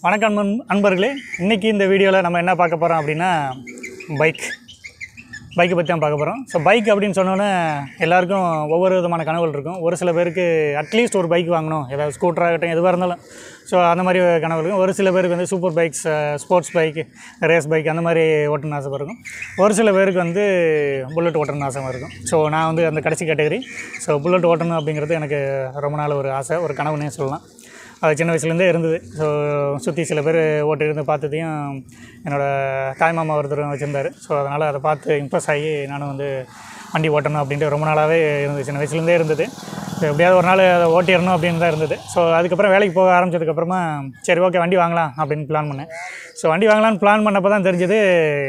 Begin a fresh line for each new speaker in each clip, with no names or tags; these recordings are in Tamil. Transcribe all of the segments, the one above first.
வணக்கம் நண்- நண்பர்களே இன்றைக்கி இந்த வீடியோவில் நம்ம என்ன பார்க்க போகிறோம் அப்படின்னா பைக் பைக்கை பற்றி தான் பார்க்க போகிறோம் ஸோ பைக் அப்படின்னு சொன்னோன்னே எல்லாருக்கும் ஒவ்வொரு விதமான கனவுகள் இருக்கும் ஒரு சில பேருக்கு அட்லீஸ்ட் ஒரு பைக் வாங்கணும் ஏதாவது ஸ்கூட்டர் ஆகட்டும் எதுவாக இருந்தாலும் ஸோ அந்த மாதிரி கனவு இருக்கும் ஒரு சில பேருக்கு வந்து super bikes sports bike race bike அந்த மாதிரி ஓட்டணும்னு ஆசை இருக்கும் ஒரு சில பேருக்கு வந்து புல்லட் ஓட்டணும்னு ஆசை இருக்கும் ஸோ நான் வந்து அந்த கடைசி கேட்டகரி ஸோ புல்லட் ஓட்டணும் அப்படிங்கிறது எனக்கு ரொம்ப நாள் ஒரு ஆசை ஒரு கனவுன்னே சொல்லலாம் அது சின்ன வயசுலேருந்தே இருந்தது ஸோ சுற்றி சில பேர் ஓட்டி இருந்து பார்த்ததையும் என்னோடய தாய்மாமா ஒருத்தர் வச்சுருந்தார் ஸோ அதனால் அதை பார்த்து இம்ப்ரெஸ் ஆகி நானும் வந்து வண்டி ஓட்டணும் அப்படின்ட்டு ரொம்ப நாளாகவே இருந்தது சின்ன வயசுலேருந்தே இருந்தது ஸோ எப்படியாவது ஒரு நாள் அதை ஓட்டிடணும் அப்படின்னு தான் இருந்தது ஸோ அதுக்கப்புறம் வேலைக்கு போக ஆரம்பிச்சதுக்கப்புறமா சரி ஓகே வண்டி வாங்கலாம் அப்படின்னு பிளான் பண்ணேன் ஸோ வண்டி வாங்கலாம்னு பிளான் பண்ணப்போ தான் தெரிஞ்சது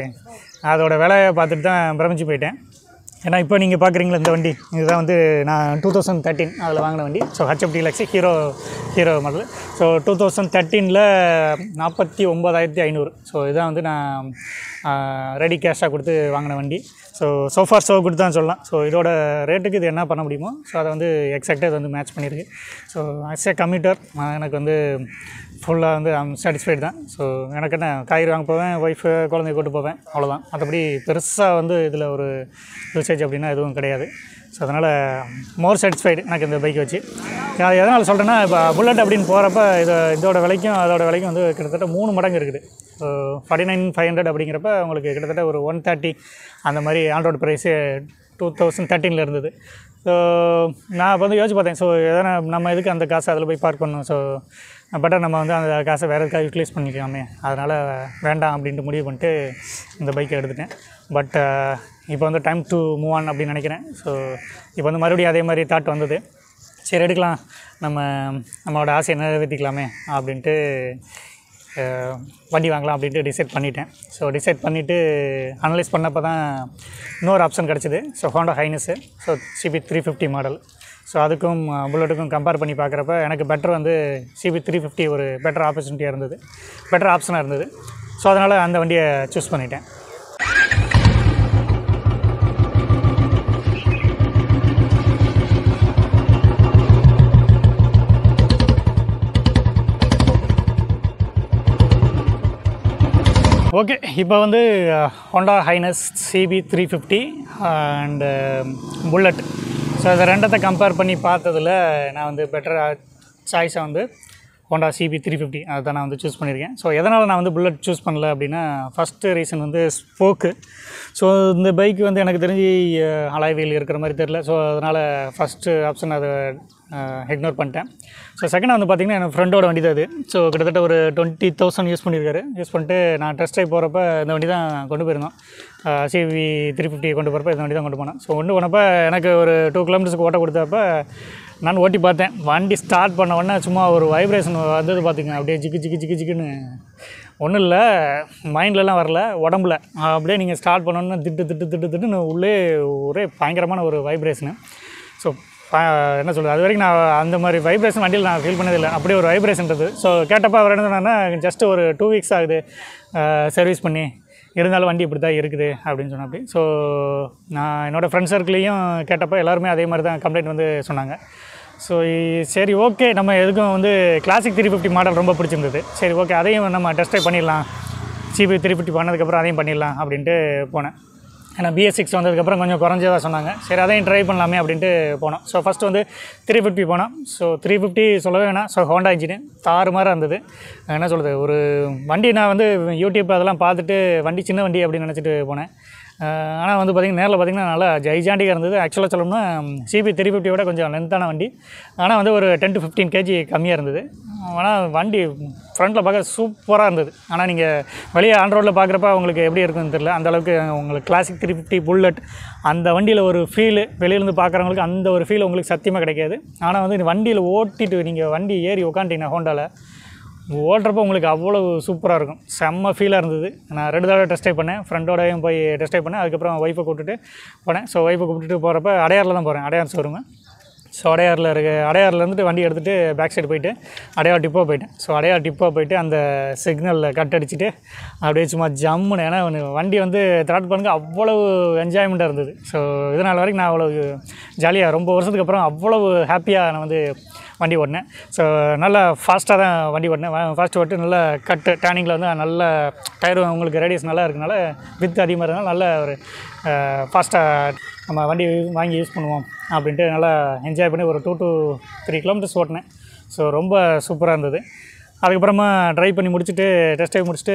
அதோட விலையை பார்த்துட்டு தான் பிரமிச்சு போயிட்டேன் ஏன்னா இப்போ நீங்கள் பார்க்குறீங்களா இந்த வண்டி இதுதான் வந்து நான் டூ தௌசண்ட் தேர்ட்டின் அதில் வாங்கின வண்டி so HF deluxe Hero Hero model so two thousand தேர்ட்டீனில் நாற்பத்தி ஒம்பதாயிரத்தி ஐநூறு ஸோ இதான் வந்து நான் ரெடி கேஷாக கொடுத்து வாங்கின வண்டி ஸோ சோஃபார் ஸோ கொடுத்து தான் சொல்லலாம் ஸோ இதோட ரேட்டுக்கு இது என்ன பண்ண முடியுமோ ஸோ அதை வந்து எக்ஸாக்டாக இது வந்து மேட்ச் பண்ணியிருக்கு ஸோ ஆஸ் ஏ கம்யூட்டர் எனக்கு வந்து ஃபுல்லாக வந்து ஐம் சாட்டிஸ்ஃபைடு தான் ஸோ எனக்கு என்ன காய்கறி வாங்க போவேன் ஒய்ஃபு குழந்தைய கூட்டு போவேன் அவ்வளோதான் மற்றபடி பெருசாக வந்து இதில் ஒரு யூசேஜ் அப்படின்னா எதுவும் கிடையாது ஸோ அதனால் மோர் சாட்டிஸ்ஃபைடு எனக்கு இந்த பைக் வச்சு நான் எதனால் சொல்கிறேன்னா இப்போ புல்லட் அப்படின்னு போகிறப்ப இதை இதோட விலைக்கும் அதோட விலைக்கும் வந்து கிட்டத்தட்ட மூணு மடங்கு இருக்குது so forty nine five hundred அப்படிங்கிறப்ப உங்களுக்கு கிட்டத்தட்ட ஒரு ஒன் தேர்ட்டி அந்த மாதிரி ஆண்ட்ராய்டு ப்ரைஸு டூ தௌசண்ட் தேர்ட்டீனில் இருந்தது ஸோ நான் அப்போ வந்து யோசிச்சு பார்த்தேன் ஸோ எதனா நம்ம எதுக்கு அந்த காசை அதில் போய் பார்க் பண்ணணும் ஸோ பெட்டர் நம்ம வந்து அந்த காசை வேறு எதுக்காக யூட்டிலைஸ் பண்ணிக்கலாமே அதனால் வேண்டாம் அப்படின்ட்டு முடிவு பண்ணிட்டு இந்த பைக்கை எடுத்துட்டேன் பட் இப்போ வந்து டைம் டு மூவ் ஆன் அப்படின்னு நினைக்கிறேன் ஸோ இப்போ வந்து மறுபடியும் அதே மாதிரி தாட் வந்தது சரி எடுக்கலாம் நம்ம நம்மளோட ஆசையை நிறைவேற்றிக்கலாமே அப்படின்ட்டு அஹ், வண்டி வாங்கலாம் அப்படின்ட்டு டிசைட் பண்ணிட்டேன் ஸோ டிசைட் பண்ணிவிட்டு அனலைஸ் பண்ணப்போ தான் இன்னொரு ஆப்ஷன் கிடச்சிது so Honda Highness so CB three fifty model so அதுக்கும் புல்லட்டுக்கும் கம்பேர் பண்ணி பார்க்குறப்ப எனக்கு பெட்டர் வந்து சிபி த்ரீ ஃபிஃப்டி ஒரு பெட்டர் ஆப்பர்ச்சுனிட்டியாக இருந்தது பெட்டர் ஆப்ஷனாக இருந்தது ஸோ அதனால் அந்த வண்டியை சூஸ் பண்ணிட்டேன் ஓகே இப்போ வந்து Honda Highness CB three fifty and bullet so இதை ரெண்டத்தை கம்பேர் பண்ணி பார்த்ததில் நான் வந்து பெட்டர் சாய்ஸை வந்து ஹோண்டா சிபி த்ரீ ஃபிஃப்டி அதை தான் நான் வந்து சூஸ் பண்ணியிருக்கேன் ஸோ எதனால் நான் வந்து புல்லட் சூஸ் பண்ணல அப்படின்னா ஃபஸ்ட்டு ரீசன் வந்து ஸ்போக்கு ஸோ இந்த பைக் வந்து எனக்கு தெரிஞ்சு அலாய்வீல் இருக்கிற மாதிரி தெரில ஸோ அதனால் ஃபஸ்ட்டு ஆப்ஷன் அதை இக்னோர் பண்ணிட்டேன் ஸோ செகண்ட் வந்து பார்த்திங்கன்னா என் ஃப்ரெண்டோட வண்டி தான் அது ஸோ கிட்டத்தட்ட ஒரு டுவெண்ட்டி தௌசண்ட் யூஸ் பண்ணியிருக்காரு யூஸ் பண்ணிட்டு நான் டெஸ்ட் ட்ரைவ் போகிறப்ப இந்த வண்டி தான் கொண்டு போயிருந்தோம் சிவி த்ரீ ஃபிஃப்டி கொண்டு போகிறப்ப இந்த வண்டி தான் கொண்டு போனேன் ஸோ கொண்டு போனப்போ எனக்கு ஒரு டூ கிலோமீட்டர்ஸ்க்கு ஓட்ட கொடுத்தப்ப நான் ஓட்டி பார்த்தேன் வண்டி ஸ்டார்ட் பண்ண உடனே சும்மா ஒரு வைப்ரேஷன் வந்தது பார்த்துங்க அப்படியே ஜிக்கு ஜிக்கு ஜிக்கு ஜிக்குன்னு ஒன்றும் இல்லை மைண்ட்லலாம் வரல உடம்புல அப்படியே நீங்கள் ஸ்டார்ட் பண்ணோன்னா திட்டு திட்டு திட்டு திட்டுன்னு உள்ளே ஒரே பயங்கரமான ஒரு வைப்ரேஷனு ஸோ என்ன சொல்கிறது அது வரைக்கும் நான் அந்த மாதிரி வைப்ரேஷன் வண்டியில் நான் ஃபீல் பண்ணதில்லை அப்படியே ஒரு வைப்ரேஷன்றது ஸோ கேட்டப்போ அவர் என்ன சொன்னார்னா ஜஸ்ட் ஒரு டூ வீக்ஸ் ஆகுது சர்வீஸ் பண்ணி இருந்தாலும் வண்டி இப்படி தான் இருக்குது அப்படின்னு சொன்னாப்படி ஸோ நான் என்னோடய ஃப்ரெண்ட் சர்க்கிளையும் கேட்டப்போ எல்லாருமே அதே மாதிரி தான் கம்ப்ளைண்ட் வந்து சொன்னாங்க ஸோ சரி ஓகே நம்ம எதுக்கும் வந்து கிளாசிக் த்ரீ ஃபிஃப்டி மாடல் ரொம்ப பிடிச்சிருந்தது சரி ஓகே அதையும் நம்ம டெஸ்ட் ட்ரைவ் பண்ணிடலாம் சிபி த்ரீ ஃபிஃப்டி பண்ணதுக்கப்புறம் அதையும் பண்ணிடலாம் அப்படின்ட்டு போனேன் ஏன்னா பிஎஸ் சிக்ஸ் வந்ததுக்கப்புறம் கொஞ்சம் குறைஞ்சதாக சொன்னாங்க சரி அதையும் ட்ரை பண்ணலாமே அப்படின்ட்டு போனோம் ஸோ ஃபஸ்ட்டு வந்து த்ரீ ஃபிஃப்டி போனோம் ஸோ த்ரீ ஃபிஃப்டி சொல்லவே வேணாம் ஸோ ஹோண்டா இன்ஜின் தாறு மாதிரி இருந்தது என்ன சொல்கிறது ஒரு வண்டி நான் வந்து யூடியூப் அதெல்லாம் பார்த்துட்டு வண்டி சின்ன வண்டி அப்படின்னு நினச்சிட்டு போனேன் ஆனால் வந்து பார்த்திங்கன்னா நேரில் பார்த்திங்கன்னா நல்லா ஜைஜாண்டிக்காக இருந்தது ஆக்சுவலாக சொல்லணும்னா சிபி த்ரீ விட கொஞ்சம் லென்த்தான வண்டி ஆனால் வந்து ஒரு டென் டு ஃபிஃப்டீன் கேஜி கம்மியாக இருந்தது ஆனால் வண்டி ஃப்ரண்ட்டில் பார்க்க சூப்பராக இருந்தது ஆனால் நீங்கள் வெளியே ஆன் ரோட்டில் பார்க்குறப்ப உங்களுக்கு எப்படி இருக்குன்னு தெரியல அந்த அளவுக்கு உங்களுக்கு கிளாசிக் த்ரீ ஃபிஃப்டி புல்லட் அந்த வண்டியில் ஒரு ஃபீலு வெளியிலேருந்து பார்க்குறவங்களுக்கு அந்த ஒரு ஃபீல் உங்களுக்கு சத்தியமாக கிடைக்காது ஆனால் வந்து இந்த வண்டியில் ஓட்டிட்டு நீங்கள் வண்டி ஏறி உட்காந்துட்டீங்கன்னா ஹோண்டாவில் ஓட்டுறப்போ உங்களுக்கு அவ்வளோ சூப்பராக இருக்கும் செம்ம ஃபீலாக இருந்தது நான் ரெண்டு தடவை டெஸ்ட் ட்ரைவ் பண்ணேன் ஃப்ரெண்டோடையும் போய் டெஸ்ட் ட்ரைவ் பண்ணேன் அதுக்கப்புறம் ஒய்ஃபை கூப்பிட்டுட்டு போனேன் ஸோ ஒய்ஃபை கூப்பிட்டுட்டு போகிறப்ப அடையாரில் தான் போகிறேன் அடையார் ஷோரூமு ஸோ அடையாரில் இருக்க அடையாரில் இருந்துட்டு வண்டி எடுத்துகிட்டு பேக் சைடு போயிட்டு அடையார் டிப்போ போயிட்டேன் ஸோ அடையார் டிப்போ போயிட்டு அந்த சிக்னலில் கட் அடிச்சுட்டு அப்படியே சும்மா ஜம்முன்னு ஏன்னா ஒன்று வண்டி வந்து த்ராட் பண்ணுங்க அவ்வளவு என்ஜாய்மெண்ட்டாக இருந்தது ஸோ இதனால் வரைக்கும் நான் அவ்வளோ ஜாலியாக ரொம்ப வருஷத்துக்கு அப்புறம் அவ்வளவு ஹாப்பியாக நான் வந்து வண்டி ஓட்டினேன் ஸோ நல்லா ஃபாஸ்ட்டாக தான் வண்டி ஓட்டினேன் ஃபாஸ்ட் ஓட்டு நல்ல கட்டு டேனிங்கில் வந்து நல்ல டயர் உங்களுக்கு ரேடியஸ் நல்லா இருக்கனால வித் அதிகமாக இருக்கனால நல்ல ஒரு ஃபாஸ்ட்டாக நம்ம வண்டி வாங்கி யூஸ் பண்ணுவோம் அப்படின்ட்டு நல்லா என்ஜாய் பண்ணி ஒரு டூ to த்ரீ கிலோமீட்டர்ஸ் ஓட்டினேன் ஸோ ரொம்ப சூப்பராக இருந்தது அதுக்கப்புறமா ட்ரைவ் பண்ணி முடிச்சுட்டு டெஸ்ட் ட்ரைவ் முடிச்சுட்டு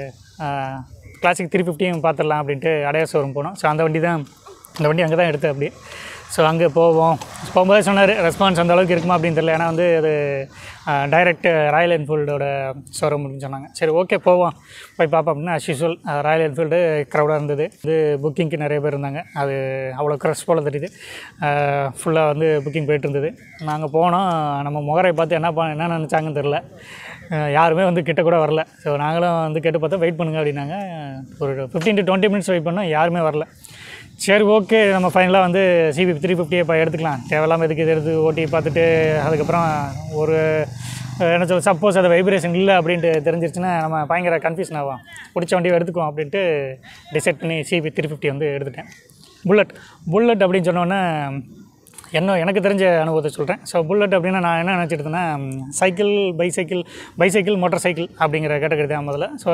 கிளாசிக் த்ரீ ஃபிஃப்டியும் பார்த்துடலாம் அப்படின்ட்டு அடையார் ஷோரூம் போனோம் ஸோ அந்த வண்டி தான் அந்த வண்டி அங்கே தான் எடுத்தேன் அப்படி ஸோ அங்கே போவோம் போகும்போதே சொன்னார் ரெஸ்பான்ஸ் அந்த அளவுக்கு இருக்குமா அப்படின்னு தெரியல ஏன்னா வந்து அது டைரக்ட் ராயல் என்ஃபீல்டோட ஷோரூம் அப்படின்னு சொன்னாங்க சரி ஓகே போவோம் போய் பார்ப்போம் அப்படின்னா அஸ் யூஸ்வல் ராயல் என்ஃபீல்டு க்ரௌடாக இருந்தது இது புக்கிங்க்கு நிறைய பேர் இருந்தாங்க அது அவ்வளோ க்ரஷ் போல் தெரியுது ஃபுல்லாக வந்து புக்கிங் போயிட்டு இருந்தது நாங்கள் போனோம் நம்ம முகரை பார்த்து என்ன ப என்ன நினச்சாங்கன்னு தெரில அஹ் யாருமே வந்து கிட்ட கூட வரல ஸோ நாங்களும் வந்து கேட்டு பார்த்தோம் வெயிட் பண்ணுங்க அப்படின்னாங்க ஒரு fifteen to twenty minutes wait பண்ணோம் யாருமே வரல சரி ஓகே நம்ம ஃபைனலாக வந்து சிபி த்ரீ ஃபிஃப்டியை இப்போ எடுத்துக்கலாம் தேவையில்லாமல் எதுக்கு இது எடுத்து ஓட்டி பார்த்துட்டு அதுக்கப்புறம் ஒரு அஹ், என்ன சொல்ல சப்போஸ் அது வைப்ரேஷன் இல்லை அப்படின்ட்டு தெரிஞ்சிருச்சுன்னா நம்ம பயங்கர கன்ஃபியூஷன் ஆகும் பிடிச்ச வண்டியை எடுத்துக்குவோம் அப்படின்ட்டு டிசைட் பண்ணி சிபி த்ரீ ஃபிஃப்டி வந்து எடுத்துட்டேன் புல்லட் புல்லட் அப்படின்னு சொன்னோன்னே என்ன எனக்கு தெரிஞ்ச அனுபவத்தை சொல்கிறேன் ஸோ புல்லட் அப்படின்னா நான் என்ன நினச்சிட்டு இருந்தேன்னா cycle bicycle bicycle motor cycle அப்படிங்கிற கேட்டகரி தான் முதல்ல ஸோ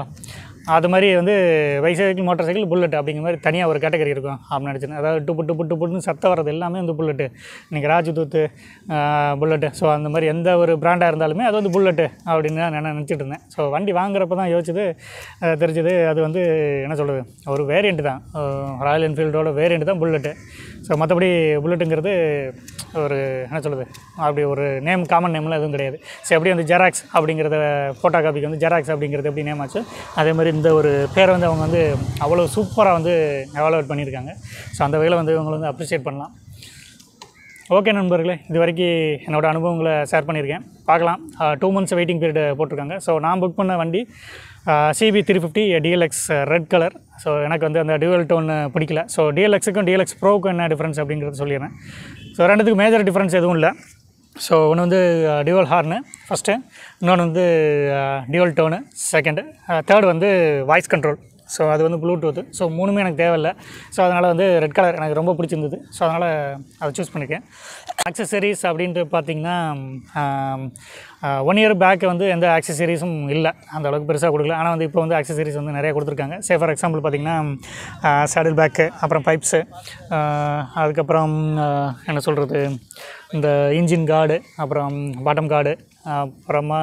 அது மாதிரி வந்து பைசைக்கிள் மோட்டார் சைக்கிள் புல்லட் அப்படிங்கிற மாதிரி தனியாக ஒரு கேட்டகரி இருக்கும் அப்படின்னு நினச்சிருந்தேன் அதாவது டுப்பு டுப்பு டுப்புன்னு சத்தம் வர்றது எல்லாமே வந்து புல்லட்டு இன்றைக்கி ராஜ்தூத்து புல்லட்டு ஸோ அந்த மாதிரி எந்த ஒரு பிராண்டாக இருந்தாலுமே அது வந்து புல்லட்டு அப்படின்னு தான் நான் நினச்சிட்டு இருந்தேன் ஸோ வண்டி வாங்குறப்ப தான் யோசிச்சது அஹ், தெரிஞ்சது அது வந்து என்ன சொல்கிறது ஒரு வேரியண்ட் தான் ராயல் என்ஃபீல்டோட வேரியண்ட் தான் புல்லட்டு ஸோ மற்றபடி புல்லட்டுங்கிறது ஒரு என்ன சொல்கிறது அப்படி ஒரு நேம் காமன் நேம்லாம் எதுவும் கிடையாது ஸோ எப்படி வந்து ஜெராக்ஸ் அப்படிங்கிறத ஃபோட்டோ காப்பிக்கு வந்து ஜெராக்ஸ் அப்படிங்கிறது எப்படி நேம் ஆச்சு அதே மாதிரி இந்த ஒரு பேரை வந்து அவங்க வந்து அவ்வளோ சூப்பராக வந்து எவாலுவேட் பண்ணியிருக்காங்க ஸோ அந்த வகையில் வந்து இவங்களை வந்து அப்ரிஷியேட் பண்ணலாம் ஓகே நண்பர்களே இது வரைக்கும் என்னோடய அனுபவங்களை ஷேர் பண்ணியிருக்கேன் பார்க்கலாம் டூ மந்த்ஸ் வெயிட்டிங் பீரியட் போட்டிருக்காங்க ஸோ நான் புக் பண்ண வண்டி CB three fifty DLX red colour so எனக்கு வந்து அந்த டியூவல் டோன் பிடிக்கல ஸோ டிஎல்எக்ஸுக்கும் டிஎல்எக்ஸ் ப்ரோவுக்கும் என்ன டிஃப்ரென்ஸ் அப்படிங்கிறத சொல்லிடுறேன் ஸோ ரெண்டுத்துக்கு மேஜர் டிஃப்ரென்ஸ் எதுவும் இல்லை ஸோ ஒன்று வந்து டியூவல் ஹார்னு ஃபஸ்ட்டு இன்னொன்று வந்து டியூவல் டோனு செகண்டு தேர்ட் வந்து வாய்ஸ் கண்ட்ரோல் ஸோ அது வந்து ப்ளூடூத் ஸோ மூணுமே எனக்கு தேவையில்லை ஸோ அதனால் வந்து ரெட் கலர் எனக்கு ரொம்ப பிடிச்சிருந்தது ஸோ அதனால் அதை சூஸ் பண்ணியிருக்கேன் ஆக்சசரிஸ் அப்படின்ட்டு பார்த்தீங்கன்னா ஒன் இயர் பேக் வந்து எந்த ஆக்சசரிஸும் இல்லை அந்த அளவுக்கு பெருசாக கொடுக்கல ஆனால் வந்து இப்போ வந்து ஆக்சசரிஸ் வந்து நிறைய கொடுத்துருக்காங்க சே ஃபார் எக்ஸாம்பிள் பார்த்தீங்கன்னா சேடில் பேக்கு அப்புறம் பைப்ஸு அதுக்கப்புறம் ஆஹ், என்ன சொல்கிறது இந்த இன்ஜின் கார்டு அப்புறம் பாட்டம் கார்டு அப்புறமா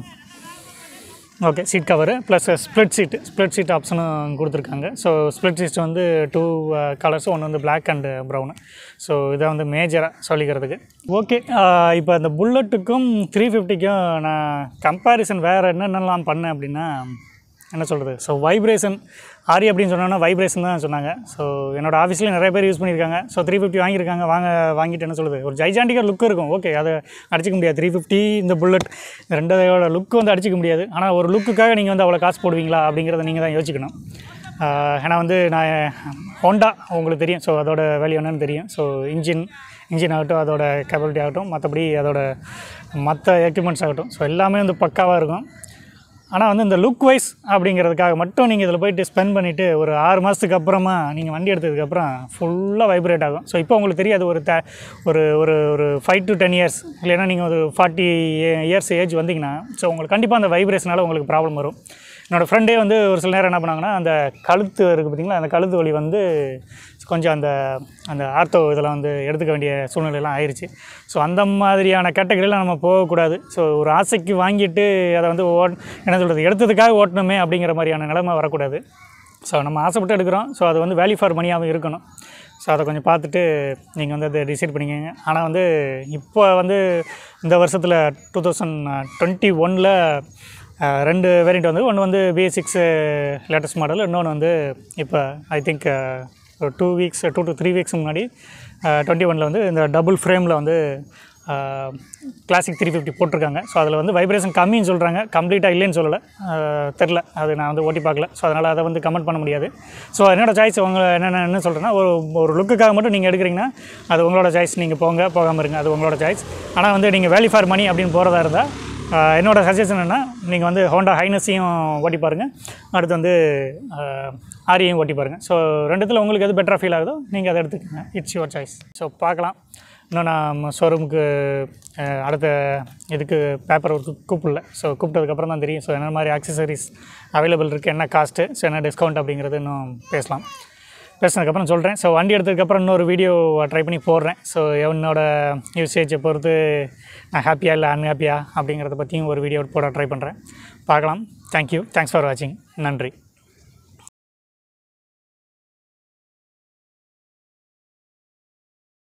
okay seat cover plus split seat split seat ஆப்ஷனும் கொடுத்துருக்காங்க ஸோ ஸ்ப்ளிட் சீட் வந்து டூ கலர்ஸ் ஒன்று வந்து Black அண்ட் ப்ரௌனு ஸோ இதை வந்து மேஜராக சொல்லிக்கிறதுக்கு ஓகே இப்போ இந்த புல்லட்டுக்கும் த்ரீ ஃபிஃப்டிக்கும் நான் கம்பேரிசன் வேறு என்னென்னலாம் பண்ணேன் அப்படின்னா என்ன சொல்கிறது ஸோ வைப்ரேஷன் ஆரி அப்படின்னு சொன்னோன்னா வைப்ரேஷன் தான் சொன்னாங்க ஸோ என்னோட ஆஃபீஸ்லேயும் நிறைய பேர் யூஸ் பண்ணியிருக்காங்க ஸோ த்ரீ ஃபிஃப்டி வாங்கியிருக்காங்க வாங்க வாங்கிட்டு என்ன சொல்கிறது ஒரு ஜைஜாண்டிக்காக லுக் இருக்கும் ஓகே அதை அடிச்சிக்க முடியாது த்ரீ ஃபிஃப்டி இந்த புல்லட் ரெண்டோட லுக் வந்து அடிச்சிக்க முடியாது ஆனால் ஒரு லுக்குக்காக நீங்கள் வந்து அவ்வளோ காசு போடுவீங்களா அப்படிங்கிறத நீங்கள் தான் யோசிக்கணும் ஆஹ் ஏன்னா வந்து நான் ஹோண்டா உங்களுக்கு தெரியும் ஸோ அதோட வேல்யூ என்னன்னு தெரியும் ஸோ இன்ஜின் இன்ஜின் ஆகட்டும் அதோட கேப்பபிலிட்டி ஆகட்டும் மற்றபடி அதோட மற்ற எக்யூப்மெண்ட்ஸ் ஆகட்டும் ஸோ எல்லாமே வந்து பக்காவாக இருக்கும் ஆனால் வந்து இந்த லுக் வைஸ் அப்படிங்கிறதுக்காக மட்டும் நீங்கள் இதில் போயிட்டு ஸ்பெண்ட் பண்ணிவிட்டு ஒரு ஆறு மாதத்துக்கு அப்புறமா நீங்கள் வண்டி எடுத்ததுக்கப்புறம் ஃபுல்லாக வைப்ரேட் ஆகும் ஸோ இப்போ உங்களுக்கு தெரியாது ஒரு த ஒரு ஒரு ஒரு ஃபைவ் டு டென் இயர்ஸ் இல்லைன்னா நீங்கள் ஒரு ஃபார்ட்டி இயர்ஸ் ஏஜ் வந்தீங்கன்னா ஸோ உங்களுக்கு கண்டிப்பாக அந்த வைப்ரேஷனால் உங்களுக்கு ப்ராப்ளம் வரும் என்னோடய ஃப்ரெண்டே வந்து ஒரு சில நேரம் என்ன பண்ணாங்கன்னா அந்த கழுத்து இருக்குது பார்த்தீங்களா அந்த கழுத்து வலி வந்து கொஞ்சம் அந்த அந்த ஆர்த்தோ இதெல்லாம் வந்து எடுத்துக்க வேண்டிய சூழ்நிலையெல்லாம் ஆயிடுச்சு ஸோ அந்த மாதிரியான கேட்டகரியில் நம்ம போகக்கூடாது ஸோ ஒரு ஆசைக்கு வாங்கிட்டு அதை வந்து ஓட் என்ன சொல்கிறது எடுத்ததுக்காக ஓட்டணுமே அப்படிங்கிற மாதிரியான நிலைமை வரக்கூடாது ஸோ நம்ம ஆசைப்பட்டு எடுக்கிறோம் ஸோ அது வந்து வேல்யூ ஃபார் மணியாகவும் இருக்கணும் ஸோ அதை கொஞ்சம் பார்த்துட்டு நீங்கள் வந்து அதை டிசைட் பண்ணிக்கோங்க ஆனால் வந்து இப்போ வந்து இந்த வருஷத்தில் டூ தௌசண்ட் டுவெண்ட்டி ஒனில் ரெண்டு வேரியண்ட் வந்து ஒன்று வந்து பிஎஸ் சிக்ஸ் லேட்டஸ்ட் மாடல் இன்னொன்று வந்து இப்போ ஐ திங்க் ஒரு two weeks two to three weeks முன்னாடி டுவெண்ட்டி ஒனில் வந்து இந்த டபுள் ஃப்ரேமில் வந்து கிளாசிக் த்ரீ ஃபிஃப்டி போட்டிருக்காங்க ஸோ அதில் வந்து வைப்ரேஷன் கம்மின்னு சொல்கிறாங்க கம்ப்ளீட்டாக இல்லைன்னு சொல்லலை தெரில அது நான் வந்து ஓட்டி பார்க்கல ஸோ அதனால் அதை வந்து கமெண்ட் பண்ண முடியாது ஸோ என்னோட சாய்ஸ் உங்க என்னென்ன என்ன சொல்கிறேன்னா ஒரு ஒரு லுக்குக்காக மட்டும் நீங்கள் எடுக்கிறீங்கன்னா அது உங்களோட சாய்ஸ் நீங்கள் போங்க போகாமல் இருங்க அது உங்களோட சாய்ஸ் ஆனால் வந்து நீங்கள் வேல்யூ ஃபார் மணி அப்படின்னு போகிறதா இருந்தால் ஆஹ் என்னோட சஜஷன் என்ன நீங்கள் வந்து ஹோண்டா ஹைனஸையும் ஓட்டி பாருங்கள் அடுத்து வந்து ஆரியையும் ஓட்டி பாருங்கள் ஸோ ரெண்டுத்தில் உங்களுக்கு எது பெட்டராக ஃபீல் ஆகுதோ நீங்கள் அதை எடுத்துக்கோங்க இட்ஸ் யுவர் சாய்ஸ் ஸோ பார்க்கலாம் இன்னும் நான் ஷோரூமுக்கு அடுத்த இதுக்கு பேப்பர் ஒர்க்கு கூப்பிடல ஸோ கூப்பிட்டதுக்கப்புறம் தான் தெரியும் ஸோ என்ன மாதிரி ஆக்சசரிஸ் அவைலபிள் இருக்குது என்ன காஸ்ட்டு ஸோ என்ன டிஸ்கவுண்ட் அப்படிங்கிறது இன்னும் பேசலாம் பேசினதுக்கப்புறம் சொல்கிறேன் ஸோ வண்டி எடுத்ததுக்கப்புறம் இன்னொரு வீடியோ ட்ரை பண்ணி போடுறேன் ஸோ என்னோட யூசேஜை பொறுத்து நான் ஹாப்பியாக இல்லை அன்ஹாப்பியா அப்படிங்கிறத பற்றியும் ஒரு வீடியோ போட ட்ரை பண்ணுறேன் பார்க்கலாம் தேங்க்யூ தேங்க்ஸ் ஃபார் வாட்சிங் நன்றி